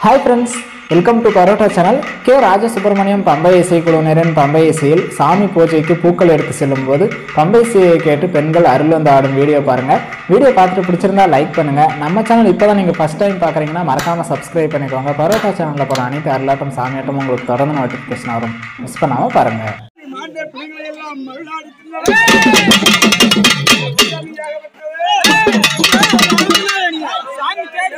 Hi friends welcome to parotta channel K Rajasubramaniam பம்பை இசைக்குழுவினரின் பம்பை இசையில் சாமி பூஜைக்கு பூக்கள் எடுத்து செல்லும்போது பம்பை இசையை கேட்டு பெண்கள் அருள் வந்து ஆடும் வீடியோ பாருங்கள் வீடியோ பார்த்துட்டு பிடிச்சிருந்தா லைக் பண்ணுங்கள் நம்ம சேனல் இப்போ தான் நீங்கள் ஃபஸ்ட் டைம் பார்க்குறீங்கன்னா மறக்காமல் சப்ஸ்கிரைப் பண்ணிக்கோங்க பரோட்டா சேனலில் போகிற அனைத்து அருளாட்டம் சாமியாட்டம் உங்களுக்கு தொடர்ந்து நோட்டிஃபிகேஷன் வரும் மிஸ் பண்ணாமல் பாருங்கள் மாண்ட பிள்ளைகளை எல்லாம் மறுநாடு தின்னார்கள். சாமி தேடி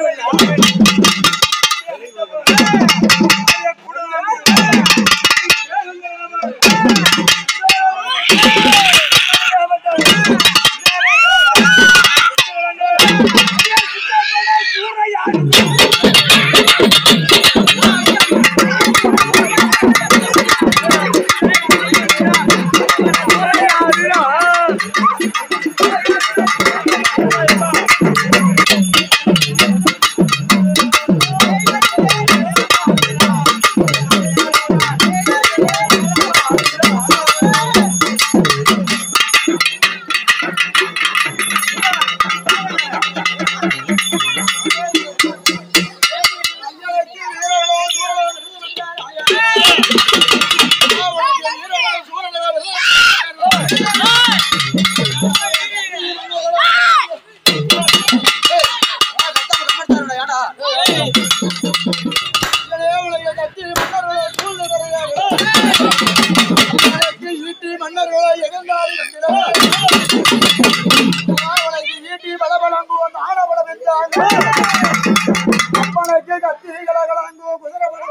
அப்பனுக்கு கத்திகளை கலங்கு குதிரை படம்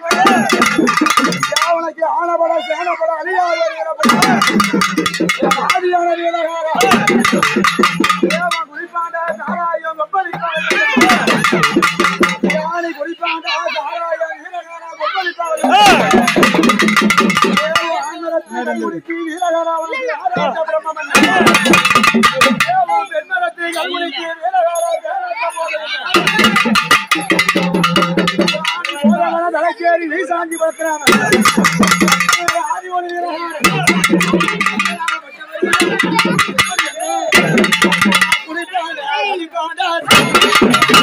அவனுக்கு ஆனபட சேனப்பட அழியாத ஆதியான வீரகாரா தேவன் குடிப்பாண்ட சாராயம் வெப்பளிப்பாங்க யானை குடிப்பாண்ட சாராயம் வீரகாரா வெப்பளிப்பாங்க தேவன் ஆண்மரத்தை குடிக்கு வீரகாரா அவனுக்கு ஆராய்ச்சி பிரம்மன் தேவன் பெண்மரத்தை கல்முனைக்கு வீரகாரா பேராட்ட போதவன தலைக்கேறி வீசாஞ்சி படுக்கிறாங்க ஆதி ஒளி வீரகாரா குடிப்பாண்ட குடிப்பாண்ட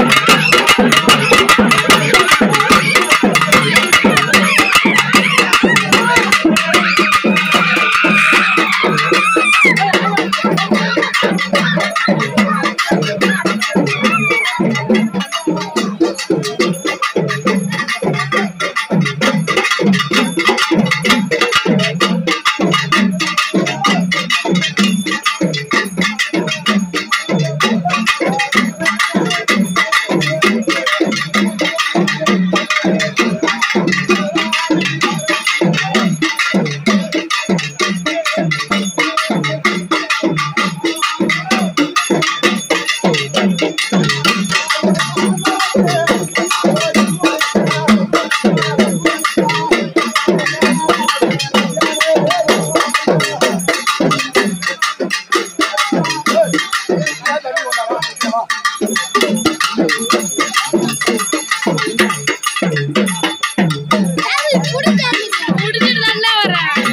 முடிச்சிட்டு நல்லா வரேன்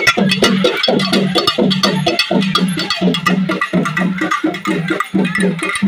ஆ